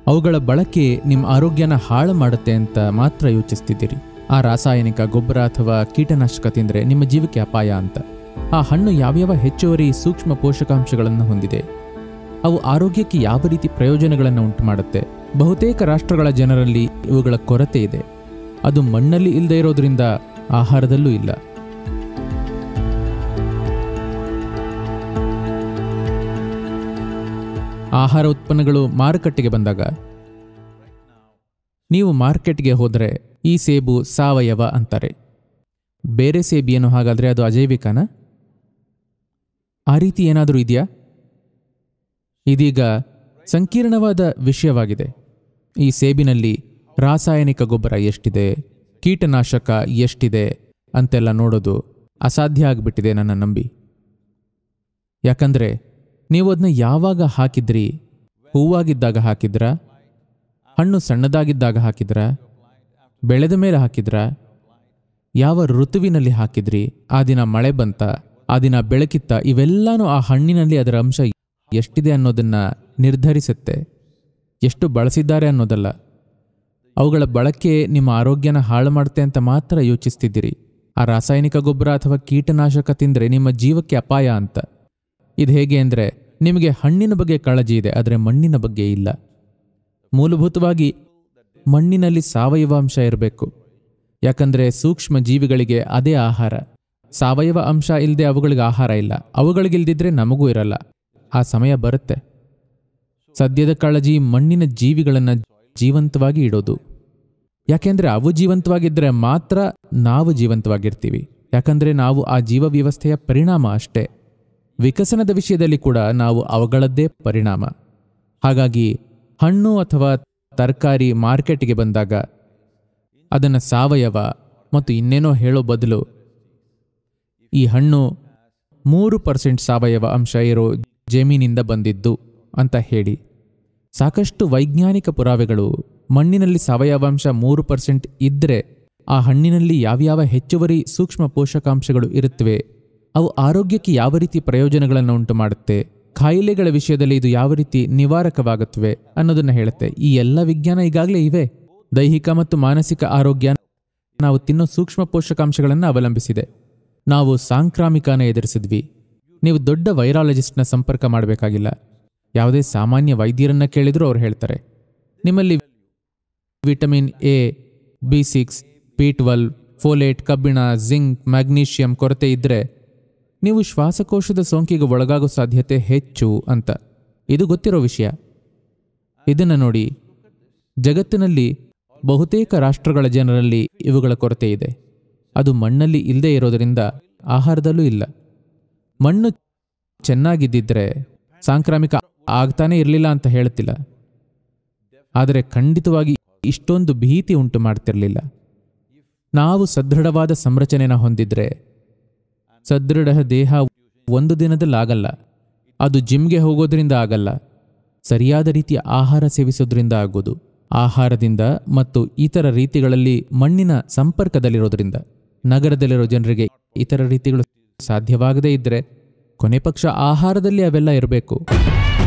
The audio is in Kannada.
ಅವುಗಳ ಬಳಕೆ ನಿಮ್ಮ ಆರೋಗ್ಯನ ಹಾಳು ಮಾಡುತ್ತೆ ಅಂತ ಮಾತ್ರ ಯೋಚಿಸ್ತಿದ್ದೀರಿ ಆ ರಾಸಾಯನಿಕ ಗೊಬ್ಬರ ಅಥವಾ ಕೀಟನಾಶಕ ತಿಂದರೆ ನಿಮ್ಮ ಜೀವಕ್ಕೆ ಅಪಾಯ ಅಂತ ಆ ಹಣ್ಣು ಯಾವ್ಯಾವ ಹೆಚ್ಚುವರಿ ಸೂಕ್ಷ್ಮ ಪೋಷಕಾಂಶಗಳನ್ನು ಹೊಂದಿದೆ ಅವು ಆರೋಗ್ಯಕ್ಕೆ ಯಾವ ರೀತಿ ಪ್ರಯೋಜನಗಳನ್ನು ಉಂಟು ಮಾಡುತ್ತೆ ಬಹುತೇಕ ರಾಷ್ಟ್ರಗಳ ಜನರಲ್ಲಿ ಇವುಗಳ ಕೊರತೆ ಇದೆ ಅದು ಮಣ್ಣಲ್ಲಿ ಇಲ್ಲದೆ ಇರೋದ್ರಿಂದ ಆಹಾರದಲ್ಲೂ ಇಲ್ಲ ಆಹಾರ ಉತ್ಪನ್ನಗಳು ಮಾರುಕಟ್ಟೆಗೆ ಬಂದಾಗ ನೀವು ಮಾರ್ಕೆಟ್ಗೆ ಹೋದರೆ ಈ ಸೇಬು ಸಾವಯವ ಅಂತಾರೆ ಬೇರೆ ಸೇಬಿಯನ್ನು ಹಾಗಾದರೆ ಅದು ಅಜೈವಿಕನಾ ಆ ರೀತಿ ಏನಾದರೂ ಇದೆಯಾ ಇದೀಗ ಸಂಕೀರ್ಣವಾದ ವಿಷಯವಾಗಿದೆ ಈ ಸೇಬಿನಲ್ಲಿ ರಾಸಾಯನಿಕ ಗೊಬ್ಬರ ಎಷ್ಟಿದೆ ಕೀಟನಾಶಕ ಎಷ್ಟಿದೆ ಅಂತೆಲ್ಲ ನೋಡೋದು ಅಸಾಧ್ಯ ಆಗಿಬಿಟ್ಟಿದೆ ನನ್ನ ನಂಬಿ ಯಾಕಂದ್ರೆ ನೀವು ಅದನ್ನ ಯಾವಾಗ ಹಾಕಿದ್ರಿ ಹೂವಾಗಿದ್ದಾಗ ಹಾಕಿದ್ರಾ ಹಣ್ಣು ಸಣ್ಣದಾಗಿದ್ದಾಗ ಹಾಕಿದ್ರಾ ಬೆಳೆದ ಮೇಲೆ ಹಾಕಿದ್ರಾ ಯಾವ ಋತುವಿನಲ್ಲಿ ಹಾಕಿದ್ರಿ ಆ ದಿನ ಮಳೆ ಬಂತ ಆ ದಿನ ಬೆಳಕಿತ್ತ ಇವೆಲ್ಲಾನು ಆ ಹಣ್ಣಿನಲ್ಲಿ ಅದರ ಅಂಶ ಎಷ್ಟಿದೆ ಅನ್ನೋದನ್ನ ನಿರ್ಧರಿಸುತ್ತೆ ಎಷ್ಟು ಬಳಸಿದ್ದಾರೆ ಅನ್ನೋದಲ್ಲ ಅವುಗಳ ಬಳಕೆ ನಿಮ್ಮ ಆರೋಗ್ಯನ ಹಾಳು ಮಾಡುತ್ತೆ ಅಂತ ಮಾತ್ರ ಯೋಚಿಸ್ತಿದ್ದೀರಿ ಆ ರಾಸಾಯನಿಕ ಗೊಬ್ಬರ ಅಥವಾ ಕೀಟನಾಶಕ ತಿಂದರೆ ನಿಮ್ಮ ಜೀವಕ್ಕೆ ಅಪಾಯ ಅಂತ ಇದು ಹೇಗೆ ಅಂದರೆ ನಿಮಗೆ ಹಣ್ಣಿನ ಬಗ್ಗೆ ಕಾಳಜಿ ಇದೆ ಆದರೆ ಮಣ್ಣಿನ ಬಗ್ಗೆ ಇಲ್ಲ ಮೂಲಭೂತವಾಗಿ ಮಣ್ಣಿನಲ್ಲಿ ಸಾವಯವ ಅಂಶ ಇರಬೇಕು ಯಾಕಂದರೆ ಸೂಕ್ಷ್ಮ ಜೀವಿಗಳಿಗೆ ಅದೇ ಆಹಾರ ಸಾವಯವ ಅಂಶ ಇಲ್ಲದೆ ಅವುಗಳಿಗೆ ಆಹಾರ ಇಲ್ಲ ಅವುಗಳಿಗಿಲ್ದಿದ್ರೆ ನಮಗೂ ಇರಲ್ಲ ಆ ಸಮಯ ಬರುತ್ತೆ ಸದ್ಯದ ಕಾಳಜಿ ಮಣ್ಣಿನ ಜೀವಿಗಳನ್ನು ಜೀವಂತವಾಗಿ ಇಡೋದು ಯಾಕೆಂದ್ರೆ ಅವು ಜೀವಂತವಾಗಿದ್ದರೆ ಮಾತ್ರ ನಾವು ಜೀವಂತವಾಗಿರ್ತೀವಿ ಯಾಕಂದ್ರೆ ನಾವು ಆ ಜೀವ ವ್ಯವಸ್ಥೆಯ ಪರಿಣಾಮ ಅಷ್ಟೇ ವಿಕಸನದ ವಿಷಯದಲ್ಲಿ ಕೂಡ ನಾವು ಅವುಗಳದ್ದೇ ಪರಿಣಾಮ ಹಾಗಾಗಿ ಹಣ್ಣು ಅಥವಾ ತರಕಾರಿ ಮಾರ್ಕೆಟ್ಗೆ ಬಂದಾಗ ಅದನ್ನು ಸಾವಯವ ಮತ್ತು ಇನ್ನೇನೋ ಹೇಳೋ ಬದಲು ಈ ಹಣ್ಣು ಮೂರು ಪರ್ಸೆಂಟ್ ಸಾವಯವ ಅಂಶ ಇರೋ ಜಮೀನಿಂದ ಬಂದಿದ್ದು ಅಂತ ಹೇಳಿ ಸಾಕಷ್ಟು ವೈಜ್ಞಾನಿಕ ಪುರಾವೆಗಳು ಮಣ್ಣಿನಲ್ಲಿ ಸಾವಯವಾಂಶ ಮೂರು ಪರ್ಸೆಂಟ್ ಇದ್ದರೆ ಆ ಹಣ್ಣಿನಲ್ಲಿ ಯಾವ್ಯಾವ ಹೆಚ್ಚುವರಿ ಸೂಕ್ಷ್ಮ ಪೋಷಕಾಂಶಗಳು ಇರುತ್ತವೆ ಅವು ಆರೋಗ್ಯಕ್ಕೆ ಯಾವ ರೀತಿ ಪ್ರಯೋಜನಗಳನ್ನು ಉಂಟು ಮಾಡುತ್ತೆ ಕಾಯಿಲೆಗಳ ವಿಷಯದಲ್ಲಿ ಇದು ಯಾವ ರೀತಿ ನಿವಾರಕವಾಗುತ್ತವೆ ಅನ್ನೋದನ್ನ ಹೇಳುತ್ತೆ ಈ ಎಲ್ಲ ವಿಜ್ಞಾನ ಈಗಾಗಲೇ ಇವೆ ದೈಹಿಕ ಮತ್ತು ಮಾನಸಿಕ ಆರೋಗ್ಯ ನಾವು ತಿನ್ನೋ ಸೂಕ್ಷ್ಮ ಪೋಷಕಾಂಶಗಳನ್ನು ಅವಲಂಬಿಸಿದೆ ನಾವು ಸಾಂಕ್ರಾಮಿಕನ ಎದುರಿಸಿದ್ವಿ ನೀವು ದೊಡ್ಡ ವೈರಾಲಜಿಸ್ಟ್ನ ಸಂಪರ್ಕ ಮಾಡಬೇಕಾಗಿಲ್ಲ ಯಾವುದೇ ಸಾಮಾನ್ಯ ವೈದ್ಯರನ್ನ ಕೇಳಿದರೂ ಅವ್ರು ಹೇಳ್ತಾರೆ ನಿಮ್ಮಲ್ಲಿ vitamin A B six B twelve folate ಕಬ್ಬಿಣ ಜಿಂಕ್ ಮ್ಯಾಗ್ನೀಷಿಯಂ ಕೊರತೆ ಇದ್ದರೆ ನೀವು ಶ್ವಾಸಕೋಶದ ಸೋಂಕಿಗೆ ಒಳಗಾಗೋ ಸಾಧ್ಯತೆ ಹೆಚ್ಚು ಅಂತ ಇದು ಗೊತ್ತಿರೋ ವಿಷಯ ಇದನ್ನು ನೋಡಿ ಜಗತ್ತಿನಲ್ಲಿ ಬಹುತೇಕ ರಾಷ್ಟ್ರಗಳ ಜನರಲ್ಲಿ ಇವುಗಳ ಕೊರತೆ ಇದೆ ಅದು ಮಣ್ಣಲ್ಲಿ ಇಲ್ಲದೆ ಇರೋದರಿಂದ ಆಹಾರದಲ್ಲೂ ಇಲ್ಲ ಮಣ್ಣು ಚೆನ್ನಾಗಿದ್ದಿದ್ರೆ ಸಾಂಕ್ರಾಮಿಕ ಆಗ್ತಾನೇ ಇರಲಿಲ್ಲ ಅಂತ ಹೇಳುತ್ತಿಲ್ಲ ಆದರೆ ಖಂಡಿತವಾಗಿ ಇಷ್ಟೊಂದು ಭೀತಿ ಉಂಟು ಮಾಡ್ತಿರಲಿಲ್ಲ ನಾವು ಸದೃಢವಾದ ಸಂರಚನೆನ ಹೊಂದಿದ್ರೆ ಸದೃಢ ದೇಹ ಒಂದು ದಿನದಲ್ಲಾಗಲ್ಲ ಅದು ಜಿಮ್ಗೆ ಹೋಗೋದ್ರಿಂದ ಆಗಲ್ಲ ಸರಿಯಾದ ರೀತಿಯ ಆಹಾರ ಸೇವಿಸೋದ್ರಿಂದ ಆಗೋದು ಆಹಾರದಿಂದ ಮತ್ತು ಇತರ ರೀತಿಗಳಲ್ಲಿ ಮಣ್ಣಿನ ಸಂಪರ್ಕದಲ್ಲಿರೋದ್ರಿಂದ ನಗರದಲ್ಲಿರೋ ಜನರಿಗೆ ಇತರ ರೀತಿಗಳು ಸಾಧ್ಯವಾಗದೇ ಇದ್ದರೆ ಕೊನೆ ಪಕ್ಷ ಆಹಾರದಲ್ಲಿ ಅವೆಲ್ಲ ಇರಬೇಕು